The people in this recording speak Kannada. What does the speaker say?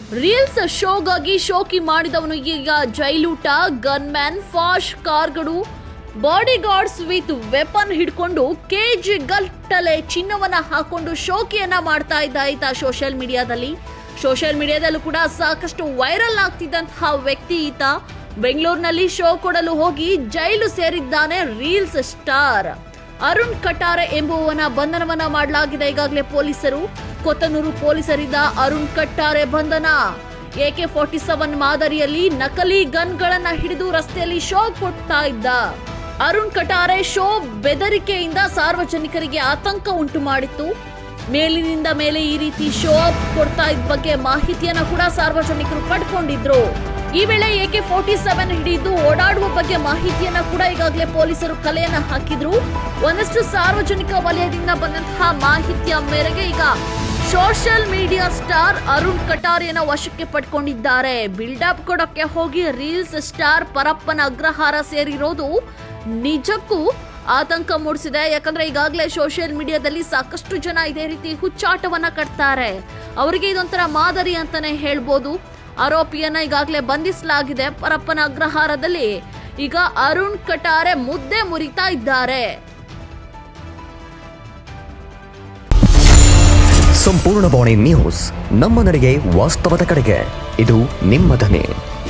ರೀಲ್ಸ್ ಶೋಗಾಗಿ ಶೋಕಿ ಮಾಡಿದವನು ಈಗ ಜೈಲೂಟ ಗನ್ಮ್ಯಾನ್ ಫಾಶ್ ಕಾರ್ಗಳು ಬಾಡಿ ಗಾರ್ಡ್ಸ್ ವಿತ್ ವೆಪನ್ ಹಿಡ್ಕೊಂಡು ಕೆಜಿ ಗಟ್ಟಲೆ ಚಿನ್ನವನ್ನ ಹಾಕೊಂಡು ಶೋಕಿಯನ್ನ ಮಾಡ್ತಾ ಇದ್ದ ಈತ ಸೋಷಿಯಲ್ ಮೀಡಿಯಾದಲ್ಲಿ ಸೋಷಿಯಲ್ ಮೀಡಿಯಾದಲ್ಲೂ ಕೂಡ ಸಾಕಷ್ಟು ವೈರಲ್ ಆಗ್ತಿದ್ದಂತಹ ವ್ಯಕ್ತಿ ಈತ ಬೆಂಗಳೂರಿನಲ್ಲಿ ಶೋ ಕೊಡಲು ಹೋಗಿ ಜೈಲು ಸೇರಿದ್ದಾನೆ ರೀಲ್ಸ್ ಸ್ಟಾರ್ ಅರುಣ್ ಕಟಾರೆ ಎಂಬುವವನ ಬಂಧನವನ್ನ ಮಾಡಲಾಗಿದೆ ಈಗಾಗಲೇ ಪೊಲೀಸರು ಕೊತ್ತನೂರು ಪೊಲೀಸರಿಂದ ಅರುಣ್ ಕಟ್ಟಾರೆ ಬಂಧನ ಎಕೆ ಫೋರ್ಟಿ ಸೆವೆನ್ ಮಾದರಿಯಲ್ಲಿ ನಕಲಿ ಗನ್ಗಳನ್ನ ಹಿಡಿದು ರಸ್ತೆಯಲ್ಲಿ ಶೋ ಕೊಡ್ತಾ ಇದ್ದ ಅರುಣ್ ಕಟಾರೆ ಶೋ ಬೆದರಿಕೆಯಿಂದ ಸಾರ್ವಜನಿಕರಿಗೆ ಆತಂಕ ಉಂಟು ಮಾಡಿತ್ತು ಮೇಲಿನಿಂದ ಮೇಲೆ ಈ ರೀತಿ ಶೋ ಅಪ್ ಕೊಡ್ತಾ ಇದ್ದ ಬಗ್ಗೆ ಮಾಹಿತಿಯನ್ನ ಕೂಡ ಸಾರ್ವಜನಿಕರು ಪಡ್ಕೊಂಡಿದ್ರು ಈ ವೇಳೆ ಎಕೆ ಫೋರ್ಟಿ ಸೆವೆನ್ ಹಿಡಿದು ಓಡಾಡುವ ಬಗ್ಗೆ ಮಾಹಿತಿಯನ್ನ ಕೂಡ ಈಗಾಗಲೇ ಪೊಲೀಸರು ಕಲೆಯನ್ನ ಹಾಕಿದ್ರು ಒಂದಷ್ಟು ಸಾರ್ವಜನಿಕ ವಲಯದಿಂದ ಬಂದಂತಹ ಮಾಹಿತಿಯ ಮೇರೆಗೆ ಈಗ ಸೋಷಿಯಲ್ ಮೀಡಿಯಾ ಸ್ಟಾರ್ ಅರುಣ್ ಕಟಾರಿಯನ್ನ ವಶಕ್ಕೆ ಪಡ್ಕೊಂಡಿದ್ದಾರೆ ಬಿಲ್ಡಪ್ ಕೊಡೋಕೆ ಹೋಗಿ ರೀಲ್ಸ್ ಸ್ಟಾರ್ ಪರಪ್ಪನ ಅಗ್ರಹಾರ ಸೇರಿರೋದು ನಿಜಕ್ಕೂ ಆತಂಕ ಮೂಡಿಸಿದೆ ಯಾಕಂದ್ರೆ ಈಗಾಗಲೇ ಸೋಷಿಯಲ್ ಮೀಡಿಯಾದಲ್ಲಿ ಸಾಕಷ್ಟು ಜನ ಇದೇ ರೀತಿ ಹುಚ್ಚಾಟವನ್ನ ಕಟ್ತಾರೆ ಅವರಿಗೆ ಇದೊಂಥರ ಮಾದರಿ ಅಂತಾನೆ ಹೇಳ್ಬೋದು ಆರೋಪಿಯನ್ನ ಈಗಾಗಲೇ ಬಂಧಿಸಲಾಗಿದೆ ಪರಪ್ಪನ ಅಗ್ರಹಾರದಲ್ಲಿ ಈಗ ಅರುಣ್ ಕಟಾರೆ ಮುದ್ದೆ ಮುರಿತಾ ಇದ್ದಾರೆ ಸಂಪೂರ್ಣ ಬಾಣಿ ನ್ಯೂಸ್ ನಮ್ಮ ನಡೆಗೆ ವಾಸ್ತವದ ಕಡೆಗೆ ಇದು ನಿಮ್ಮ ಧ್ವನಿ